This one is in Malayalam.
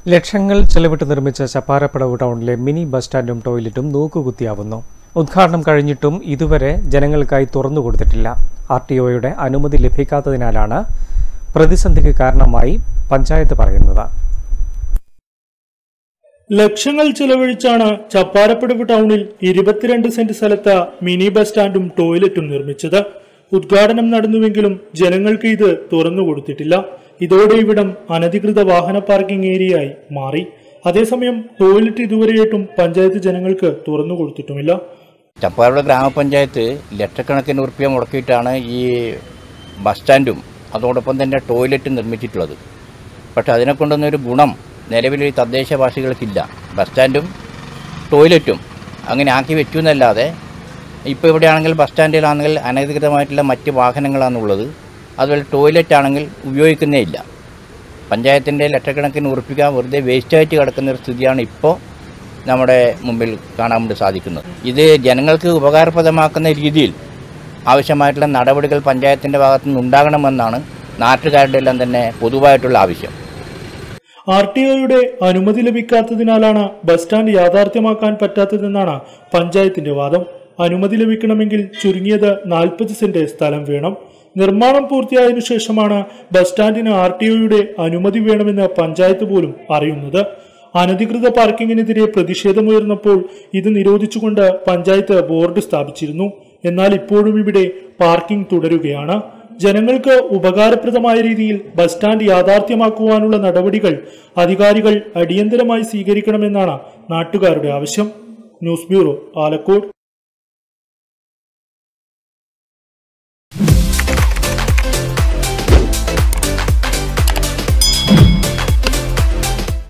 ലക്ഷങ്ങൾ ചെലവിട്ട് നിർമ്മിച്ച ചപ്പാരപ്പടവ് ടൗണിലെ മിനി ബസ് സ്റ്റാൻഡും ടോയ്ലറ്റും നോക്കുകുത്തിയാവുന്നു ഉദ്ഘാടനം കഴിഞ്ഞിട്ടും ഇതുവരെ ജനങ്ങൾക്കായി തുറന്നു കൊടുത്തിട്ടില്ല ആർ ടി ഒയുടെ അനുമതി ലഭിക്കാത്തതിനാലാണ് പ്രതിസന്ധിക്ക് കാരണമായി പഞ്ചായത്ത് പറയുന്നത് ലക്ഷങ്ങൾ ചിലവഴിച്ചാണ് ചപ്പാരപ്പടവ് ടൗണിൽ ഇരുപത്തിരണ്ട് സെന്റ് സ്ഥലത്ത് മിനി ബസ് സ്റ്റാൻഡും ടോയ്ലറ്റും നിർമ്മിച്ചത് ഉദ്ഘാടനം നടന്നുവെങ്കിലും ജനങ്ങൾക്ക് ഇത് തുറന്നു കൊടുത്തിട്ടില്ല ഇതോടെ ഇവിടം അനധികൃത വാഹന പാർക്കിംഗ് ഏരിയയായി മാറി അതേസമയം ടോയ്ലറ്റ് ഇതുവരെയായിട്ടും പഞ്ചായത്ത് ജനങ്ങൾക്ക് തുറന്നു കൊടുത്തിട്ടുമില്ല ചപ്പാറോട് ഗ്രാമപഞ്ചായത്ത് ലക്ഷക്കണക്കിന് ഉറുപ്പ്യ മുടക്കിയിട്ടാണ് ഈ ബസ് സ്റ്റാൻഡും അതോടൊപ്പം തന്നെ ടോയ്ലറ്റും നിർമ്മിച്ചിട്ടുള്ളത് പക്ഷെ അതിനെ കൊണ്ടൊന്നും ഒരു ഗുണം നിലവിൽ ഈ തദ്ദേശവാസികൾക്കില്ല ബസ് സ്റ്റാൻഡും ടോയ്ലറ്റും അങ്ങനെ ആക്കി വെച്ചു എന്നല്ലാതെ ഇപ്പോൾ ഇവിടെയാണെങ്കിൽ ബസ് സ്റ്റാൻഡിലാണെങ്കിൽ അനധികൃതമായിട്ടുള്ള മറ്റ് വാഹനങ്ങളാണുള്ളത് അതുപോലെ ടോയ്ലറ്റ് ആണെങ്കിൽ ഉപയോഗിക്കുന്നേ ഇല്ല പഞ്ചായത്തിൻ്റെ ലക്ഷക്കണക്കിന് ഉറപ്പിക്കുക വെറുതെ വേസ്റ്റായിട്ട് കിടക്കുന്ന ഒരു സ്ഥിതിയാണ് ഇപ്പോൾ നമ്മുടെ മുമ്പിൽ കാണാൻ വേണ്ടി സാധിക്കുന്നത് ഇത് ജനങ്ങൾക്ക് ഉപകാരപ്രദമാക്കുന്ന രീതിയിൽ ആവശ്യമായിട്ടുള്ള നടപടികൾ പഞ്ചായത്തിൻ്റെ ഭാഗത്തു നിന്ന് ഉണ്ടാകണമെന്നാണ് നാട്ടുകാരുടെ എല്ലാം തന്നെ പൊതുവായിട്ടുള്ള ആവശ്യം ആർ ടി ഒയുടെ അനുമതി ലഭിക്കാത്തതിനാലാണ് ബസ് സ്റ്റാൻഡ് യാഥാർത്ഥ്യമാക്കാൻ പറ്റാത്തതെന്നാണ് പഞ്ചായത്തിന്റെ വാദം അനുമതി ലഭിക്കണമെങ്കിൽ ചുരുങ്ങിയത് നാൽപ്പത് സെന്റ് സ്ഥലം വേണം നിർമ്മാണം പൂർത്തിയായതിനു ശേഷമാണ് ബസ് സ്റ്റാൻഡിന് ആർ ടി ഒയുടെ അനുമതി വേണമെന്ന് പഞ്ചായത്ത് പോലും അറിയുന്നത് അനധികൃത പാർക്കിങ്ങിനെതിരെ പ്രതിഷേധമുയർന്നപ്പോൾ ഇത് നിരോധിച്ചുകൊണ്ട് പഞ്ചായത്ത് ബോർഡ് സ്ഥാപിച്ചിരുന്നു എന്നാൽ ഇപ്പോഴും ഇവിടെ പാർക്കിംഗ് തുടരുകയാണ് ജനങ്ങൾക്ക് ഉപകാരപ്രദമായ രീതിയിൽ ബസ് സ്റ്റാൻഡ് യാഥാർത്ഥ്യമാക്കുവാനുള്ള നടപടികൾ അധികാരികൾ അടിയന്തരമായി സ്വീകരിക്കണമെന്നാണ് നാട്ടുകാരുടെ ആവശ്യം ന്യൂസ് ബ്യൂറോ ആലക്കോട്